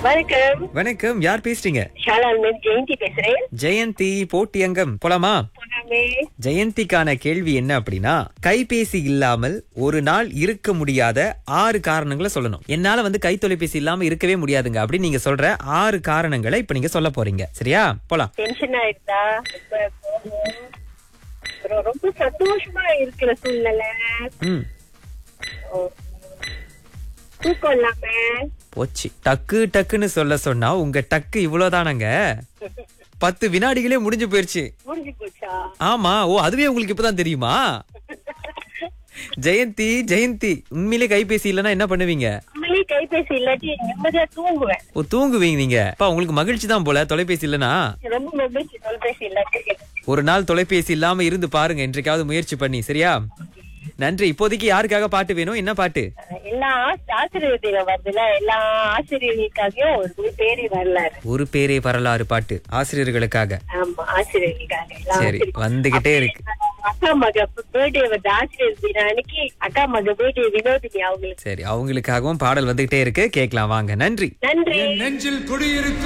வணக்கம் வணக்கம் யார் பேசுறீங்க ஷாலால் மேம் ஜெயந்தி பேசுறேன் ஜெயந்தி போட்டியங்கம் போலாமா போனாமே ஜெயந்திக்கான கேள்வி என்ன அப்படின்னா கைபேசி இல்லாமல் ஒரு நாள் இருக்க முடியாத ஆறு காரணங்களை சொல்லணும் என்னால வந்து கை தொலைபேசி இல்லாம இருக்கவே முடியாதுங்க அப்படின்னு நீங்க சொல்ற ஆறு காரணங்களை இப்ப நீங்க சொல்ல போறீங்க சரியா போலாம் டென்ஷன் ஆயிடுதா ரொம்ப கோபம். அப்புறம் ரொம்ப சந்தோஷமா இருக்கிற சூழ்நிலை ம் ஓ. தூக்கம் இல்லாம போச்சு டக்கு டக்குன்னு சொல்ல சொன்னா உங்க டக்கு இவ்வளவுதானங்க பத்து வினாடிகளே முடிஞ்சு போயிருச்சு முடிஞ்சு போச்சா ஆமா ஓ அதுவே உங்களுக்கு இப்பதான் தெரியுமா ஜெயந்தி ஜெயந்தி உண்மையிலே கைபேசி இல்லைன்னா என்ன பண்ணுவீங்க உண்மையிலேயே கைபேசி இல்லாட்டி நிம்மதியா தூங்குவேன் ஓ தூங்குவீங்க நீங்க அப்பா உங்களுக்கு மகிழ்ச்சி தான் போல தொலைபேசி இல்லனா ரொம்ப மகிழ்ச்சி தொலைபேசி இல்லாட்டி ஒரு நாள் தொலைபேசி இல்லாம இருந்து பாருங்க இன்றைக்காவது முயற்சி பண்ணி சரியா நன்றி இப்போதைக்கு யாருக்காக பாட்டு வேணும் என்ன பாட்டு எல்லா ஆஸ்- ஆசிரியர் தினம் வருதுல எல்லா ஆசிரியர்களுக்காகவும் ஒரு பேரே வரலாறு ஒரு பேரே வரலாறு பாட்டு ஆசிரியர்களுக்காக ஆமா ஆசிரியர்களுக்காக எல்லா சரி ஆசிரியர் வந்துகிட்டே இருக்கு அக்கா மக பர்த்டே வந்து ஆசிரியர் தினம் அன்னைக்கு அக்கா மக பர்த்டே வினோதினி அவங்களுக்கு சரி அவங்களுக்காகவும் பாடல் வந்துகிட்டே இருக்கு கேட்கலாம் வாங்க நன்றி நன்றி நெஞ்சில் குடியிருக்கும்